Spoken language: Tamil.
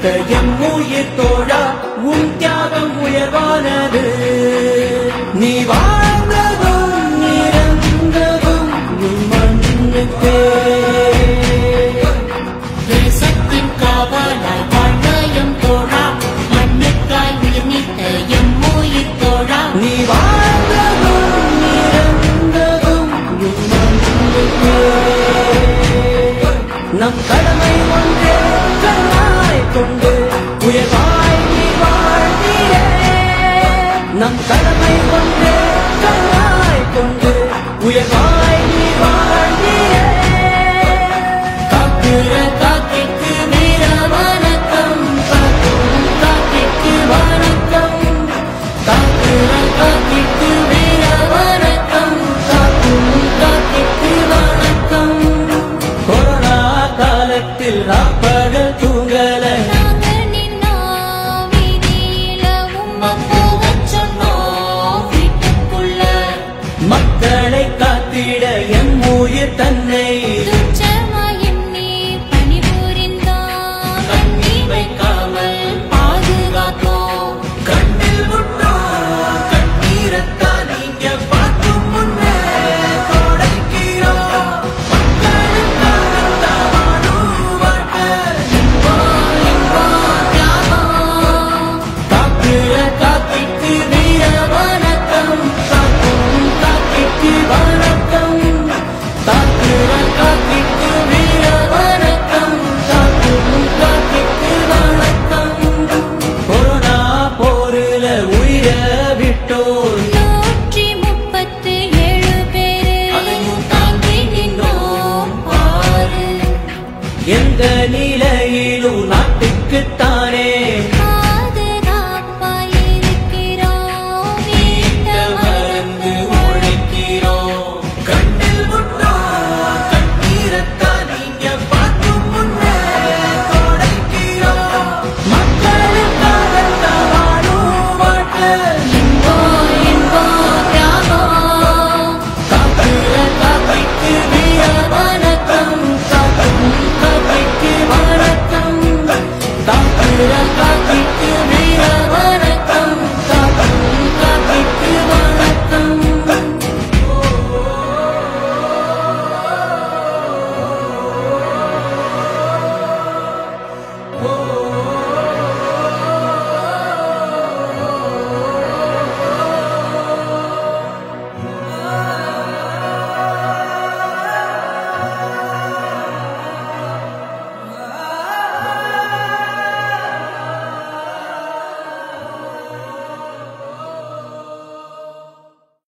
வைத்த எம் உயிர் தோழா உன் தியாகம் உயர்வானது நீ வாழ்ந்ததும் இறந்ததும் உன் மண்ணுக்கே தேசத்தின் காவலாய் வாழ்ந்த எம் தோழா மண்ணுக்காய் உயிர் நீத்த எம் உயிர் தோழா நீ வாழ்ந்ததும் இறந்ததும் உன் மண்ணுக்கே நம் கடமை ஒன்றே கண்ணாய் கொண்டு உயர்வாய் நீ வாழ்ந்தியே நம் கடமை ஒன்றே கண்ணாய் கொண்டு உயர்வாய் நீ வாழ்ந்தியே காக்கிற காக்கிக்கு வீர வணக்கம் காக்கும் காக்கிக்கு வணக்கம் காக்கிற காக்கிக்கு வீர வணக்கம் காக்கும் காக்கிக்கு வணக்கம் கொரோனா காலத்தில் ராப்பகல் தூங்கல நாங்க நின்னா வீதியில உம்மை போகச் சொன்னோம் வீட்டுக்குள்ள மக்களை காத்திட எம் உயிர் தன்னை துச்சமாய் எண்ணி பணிபுரிந்தோம் கண்ணி வைக்காமல் பாதுகாத்தோம் கண்ணில் முட்டோம் கண்ணீரத்தான் நீங்க பார்க்கும் முன்னே தொடக்கிறோம் மக்களுக்காகத்தான் வாழும் வாழ்க்கை. காக்கிற காக்கிக்கு வீர வணக்கம் காக்கும் காக்கிக்கு வணக்கம் காக்கிற காக்கிக்கு வீர வணக்கம் காக்கும் காக்கிக்கு வணக்கம் கொரோனா போரில உயிர விட்டோர் நூற்றி முப்பத்து ஏழு பேரு அதையும் தாங்கி நின்றோம் பாரு எந்த நிலையிலும் நாட்டுக்குத்தான்